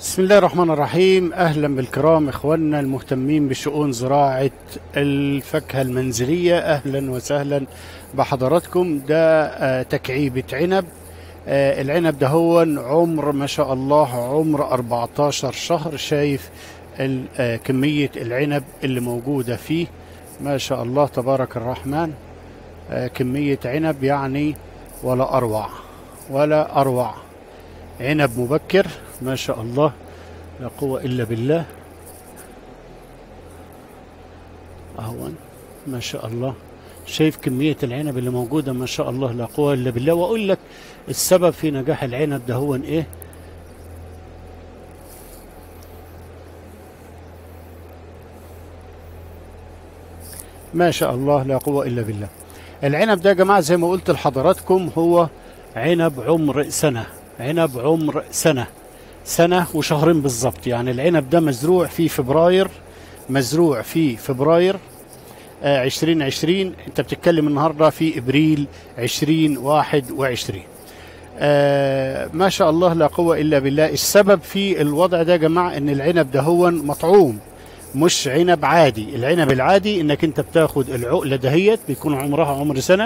بسم الله الرحمن الرحيم اهلا بالكرام اخواننا المهتمين بشؤون زراعه الفاكهه المنزليه اهلا وسهلا بحضراتكم ده آه، تكعيبه عنب آه، العنب ده هو عمر ما شاء الله عمر 14 شهر شايف ال- آه، كميه العنب اللي موجوده فيه ما شاء الله تبارك الرحمن آه، كميه عنب يعني ولا اروع ولا اروع عنب مبكر ما شاء الله لا قوة إلا بالله أهون ما شاء الله شايف كمية العنب اللي موجودة ما شاء الله لا قوة إلا بالله وأقول لك السبب في نجاح العنب ده هو إيه ما شاء الله لا قوة إلا بالله العنب ده يا جماعة زي ما قلت لحضراتكم هو عنب عمر سنة عنب عمر سنة سنة وشهرين بالظبط يعني العنب ده مزروع في فبراير مزروع في فبراير آه 2020 انت بتتكلم النهارده في ابريل 2021 آه ما شاء الله لا قوة الا بالله السبب في الوضع ده يا جماعة ان العنب ده هو مطعوم مش عنب عادي العنب العادي انك انت بتاخد العقلة دهيت بيكون عمرها عمر سنة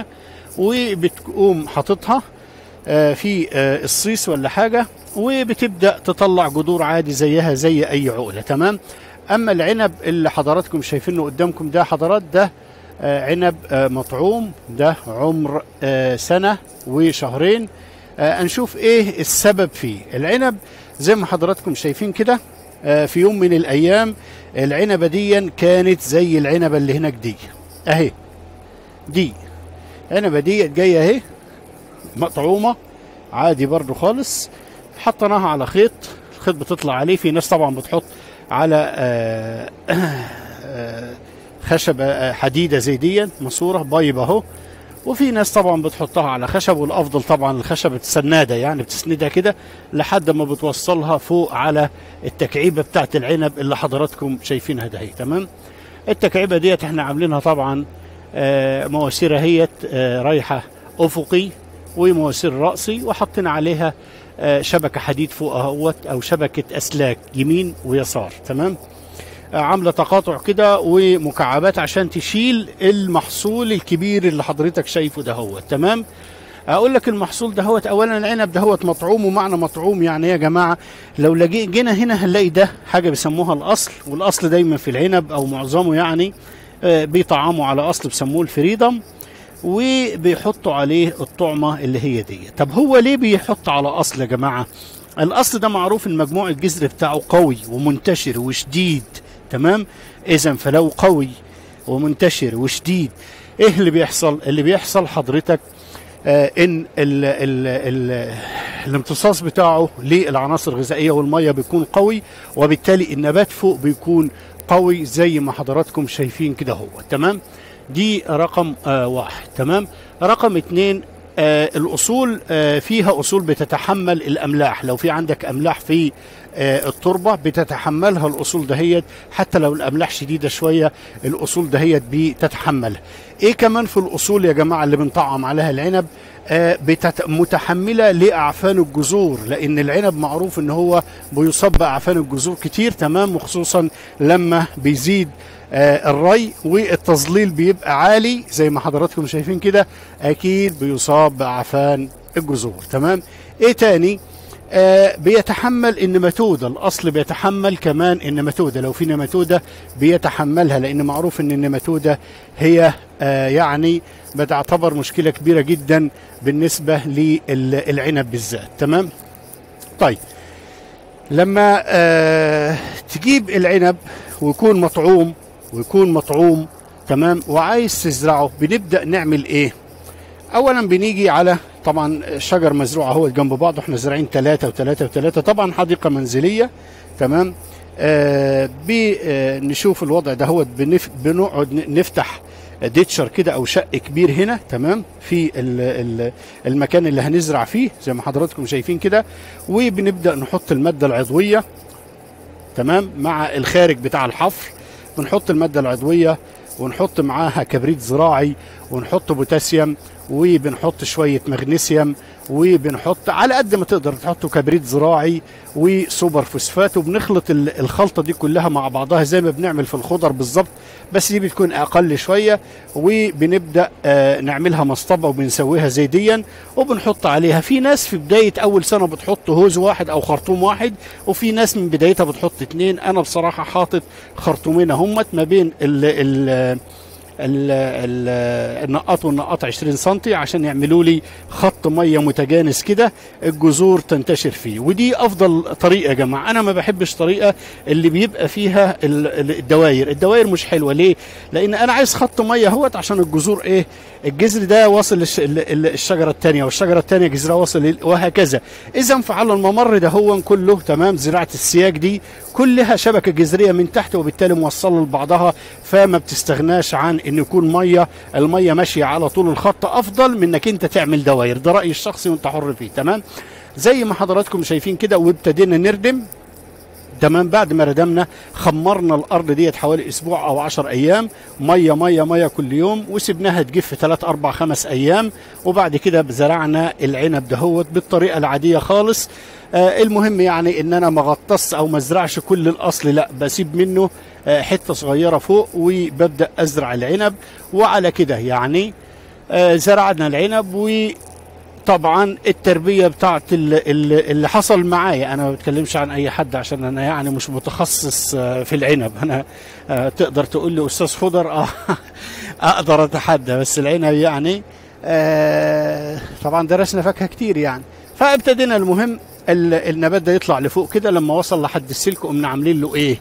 وبتقوم حاططها آه، في آه، الصيص ولا حاجة وبتبدأ تطلع جذور عادي زيها زي أي عقلة تمام أما العنب اللي حضراتكم شايفينه قدامكم ده حضرات ده آه، عنب آه، مطعوم ده عمر آه، سنة وشهرين آه، هنشوف ايه السبب فيه العنب زي ما حضراتكم شايفين كده آه، في يوم من الأيام العنبة دي كانت زي العنبة اللي هناك دي أهي دي عنبة دي جاية أهي مطعومه عادي برضو خالص حطيناها على خيط الخيط بتطلع عليه في ناس طبعا بتحط على آه، آه، خشبة آه، حديدة زي دي ماسورة بايب اهو وفي ناس طبعا بتحطها على خشب والافضل طبعا الخشبة السنادة يعني بتسندها كده لحد ما بتوصلها فوق على التكعيبة بتاعت العنب اللي حضراتكم شايفينها ده هي تمام التكعيبة ديت احنا عاملينها طبعا آه، مواسير هيت آه، رايحة افقي ومواسير رأسي وحطينا عليها آه، شبكة حديد فوق اهوت او شبكة اسلاك يمين ويسار تمام آه، عاملة تقاطع كده ومكعبات عشان تشيل المحصول الكبير اللي حضرتك شايفه دهوت تمام اقول لك المحصول دهوت اولا العنب دهوت مطعوم ومعنى مطعوم يعني إيه يا جماعه لو لجي جينا هنا هنلاقي ده حاجه بيسموها الاصل والاصل دايما في العنب او معظمه يعني آه، بيطعموا على اصل بيسموه الفريدم وبيحطوا عليه الطعمة اللي هي دي طب هو ليه بيحط على أصل يا جماعة الأصل ده معروف المجموع الجذر بتاعه قوي ومنتشر وشديد تمام إذا فلو قوي ومنتشر وشديد إيه اللي بيحصل اللي بيحصل حضرتك آه ان ال ال ال الامتصاص بتاعه للعناصر الغذائيه والميه بيكون قوي وبالتالي النبات فوق بيكون قوي زي ما حضراتكم شايفين كده هو تمام دي رقم آه واحد تمام رقم اتنين آه الاصول آه فيها اصول بتتحمل الاملاح لو في عندك املاح في آه التربه بتتحملها الاصول دهيت حتى لو الاملاح شديده شويه الاصول دهيت بتتحملها ايه كمان في الاصول يا جماعه اللي بنطعم عليها العنب آه بتت... متحمله لاعفان الجذور لان العنب معروف ان هو بيصاب باعفان الجذور كتير تمام وخصوصا لما بيزيد آه الري والتظليل بيبقى عالي زي ما حضراتكم شايفين كده اكيد بيصاب باعفان الجذور تمام ايه تاني آه بيتحمل النماتودة الأصل بيتحمل كمان النماتودة لو في نماتودة بيتحملها لأن معروف أن النماتودة هي آه يعني بتعتبر مشكلة كبيرة جدا بالنسبة للعنب بالذات تمام طيب لما آه تجيب العنب ويكون مطعوم ويكون مطعوم تمام وعايز تزرعه بنبدأ نعمل ايه اولا بنيجي على طبعا شجر مزروع اهو جنب بعض احنا زارعين ثلاثة وثلاثة وثلاثة طبعا حديقة منزلية تمام آه بنشوف الوضع ده هو بنف بنقعد ن- نفتح ديتشر كده او شق كبير هنا تمام في ال ال المكان اللي هنزرع فيه زي ما حضراتكم شايفين كده وبنبدا نحط الماده العضويه تمام مع الخارج بتاع الحفر بنحط الماده العضويه ونحط معاها كبريت زراعي ونحط بوتاسيوم وبنحط شويه مغنيسيوم وبنحط على قد ما تقدر تحطوا كبريت زراعي وسوبر فوسفات وبنخلط ال- الخلطه دي كلها مع بعضها زي ما بنعمل في الخضر بالظبط بس دي بتكون اقل شويه وبنبدا آه، نعملها مصطبه وبنسويها زيديا وبنحط عليها في ناس في بدايه اول سنه بتحط هوز واحد او خرطوم واحد وفي ناس من بدايتها بتحط اتنين انا بصراحه حاطط خرطومين همت ما بين ال ال ال- ال- النقاط والنقاط 20 سم عشان يعملوا لي خط ميه متجانس كده الجذور تنتشر فيه ودي افضل طريقه يا جماعه انا ما بحبش طريقه اللي بيبقى فيها ال- ال- الدواير الدواير مش حلوه ليه لان انا عايز خط ميه اهوت عشان الجذور ايه الجذر ده واصل للش- ال- ال- الشجره الثانيه والشجره الثانيه جذرها واصل لل- وهكذا اذا فعلى الممر ده هو كله تمام زراعه السياج دي كلها شبكه جذريه من تحت وبالتالي موصله لبعضها فما بتستغناش عن ان يكون ميه الميه ماشيه على طول الخط افضل من انك انت تعمل دواير ده رايي الشخصي وانت حر فيه تمام زي ما حضراتكم شايفين كده وابتدينا نردم تمام بعد ما ردمنا خمرنا الارض ديت حوالي اسبوع او 10 ايام ميه ميه ميه كل يوم وسبناها تجف 3 4 5 ايام وبعد كده زرعنا العنب دهوت بالطريقه العاديه خالص آه المهم يعني ان انا ما غطس او ما ازرعش كل الاصل لا بسيب منه آه حته صغيره فوق وببدا ازرع العنب وعلى كده يعني آه زرعنا العنب و طبعا التربيه بتاعت ال- ال- اللي حصل معايا انا ما بتكلمش عن اي حد عشان انا يعني مش متخصص آه، في العنب انا آه، تقدر تقول لي استاذ خضر اه اقدر اتحدى بس العنب يعني آه، طبعا درسنا فاكهه كتير يعني فابتدينا المهم ال- النبات ده يطلع لفوق كده لما وصل لحد السلك قمنا عاملين له ايه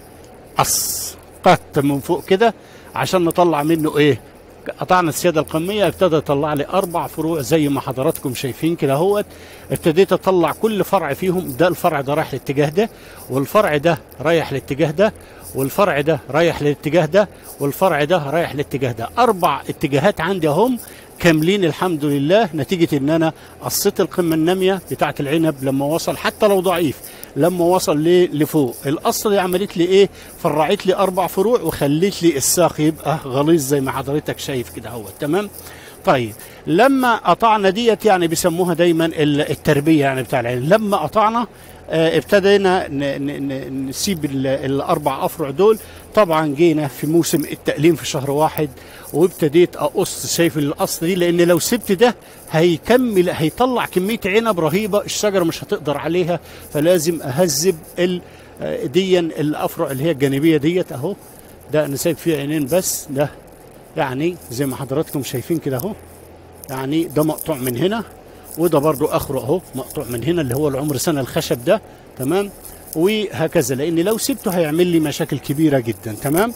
قص قط من فوق كده عشان نطلع منه ايه قطعنا السياده القميه ابتدى يطلع لي اربع فروع زي ما حضراتكم شايفين كده اهوت ابتديت اطلع كل فرع فيهم ده الفرع ده رايح الاتجاه ده والفرع ده رايح الاتجاه ده والفرع ده رايح للاتجاه ده والفرع ده رايح للاتجاه ده اربع اتجاهات عندي اهم كاملين الحمد لله نتيجة ان انا قصيت القمة النامية بتاعة العنب لما وصل حتى لو ضعيف لما وصل ليه لفوق القصة دي عملت لي ايه فرعت لي اربع فروع وخليت لي الساق يبقى غليظ زي ما حضرتك شايف كده هو تمام طيب لما قطعنا ديت يعني بيسموها دايما ال- التربية يعني بتاع العنب لما قطعنا آه، ابتدينا ن- ن- ن- نسيب ال- الاربع افرع دول طبعا جينا في موسم التقليم في شهر واحد وابتديت اقص شايف القص دي لان لو سبت ده هيكمل هيطلع كميه عنب رهيبه الشجره مش هتقدر عليها فلازم اهذب ال آه، ديا الافرع اللي هي الجانبيه ديت اهو ده انا سايب فيه عينين بس ده يعني زي ما حضراتكم شايفين كده اهو يعني ده مقطوع من هنا وده برضو اخره اهو مقطوع من هنا اللي هو العمر سنه الخشب ده تمام وهكذا لان لو سبته هيعمل لي مشاكل كبيره جدا تمام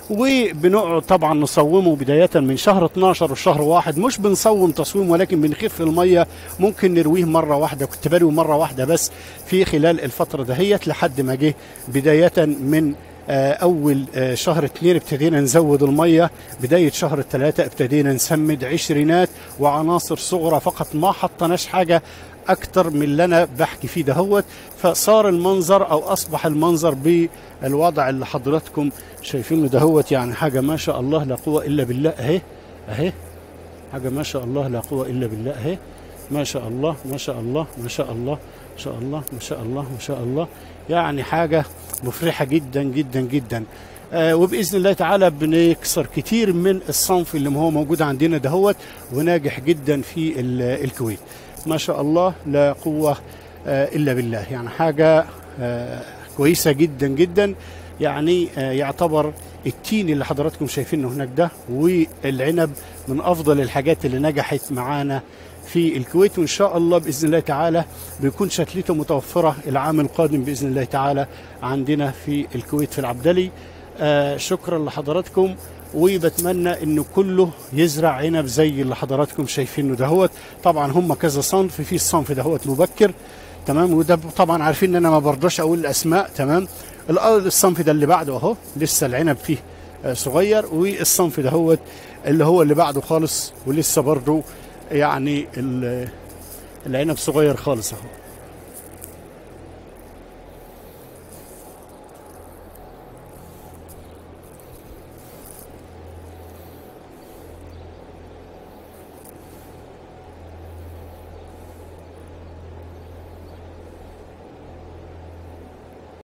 وبنقعد طبعا نصومه بداية من شهر 12 وشهر واحد مش بنصوم تصويم ولكن بنخف المية ممكن نرويه مرة واحدة كنت بروي مرة واحدة بس في خلال الفترة دهيت لحد ما جه بداية من آه، اول آه، شهر اتنين ابتدينا نزود الميه بدايه شهر ثلاثة ابتدينا نسمد عشرينات وعناصر صغرى فقط ما حطناش حاجه اكتر من اللي انا بحكي فيه دهوت فصار المنظر او اصبح المنظر بالوضع اللي حضراتكم شايفينه دهوت يعني حاجه ما شاء الله لا قوه الا بالله اهي اهي حاجه ما شاء الله لا قوه الا بالله اهي ما شاء الله ما شاء الله ما شاء الله ما شاء الله ما شاء الله ما شاء الله يعني حاجه مفرحه جدا جدا جدا آه وباذن الله تعالى بنكسر كتير من الصنف اللي هو موجود عندنا دهوت وناجح جدا في ال- الكويت ما شاء الله لا قوه آه الا بالله يعني حاجه آه كويسه جدا جدا يعني آه يعتبر التين اللي حضراتكم شايفينه هناك ده والعنب من افضل الحاجات اللي نجحت معانا في الكويت وان شاء الله باذن الله تعالى بيكون شتلته متوفره العام القادم باذن الله تعالى عندنا في الكويت في العبدلي آه شكرا لحضراتكم وبتمنى انه كله يزرع عنب زي اللي حضراتكم شايفينه دهوت طبعا هم كذا صنف في الصنف دهوت مبكر تمام وده طبعا عارفين ان انا ما برضاش اقول الاسماء تمام الأول الصنف ده اللي بعده اهو لسه العنب فيه آه، صغير والصنف دهوت اللي هو اللي بعده خالص ولسه برضه يعني ال- العنب صغير خالص اهو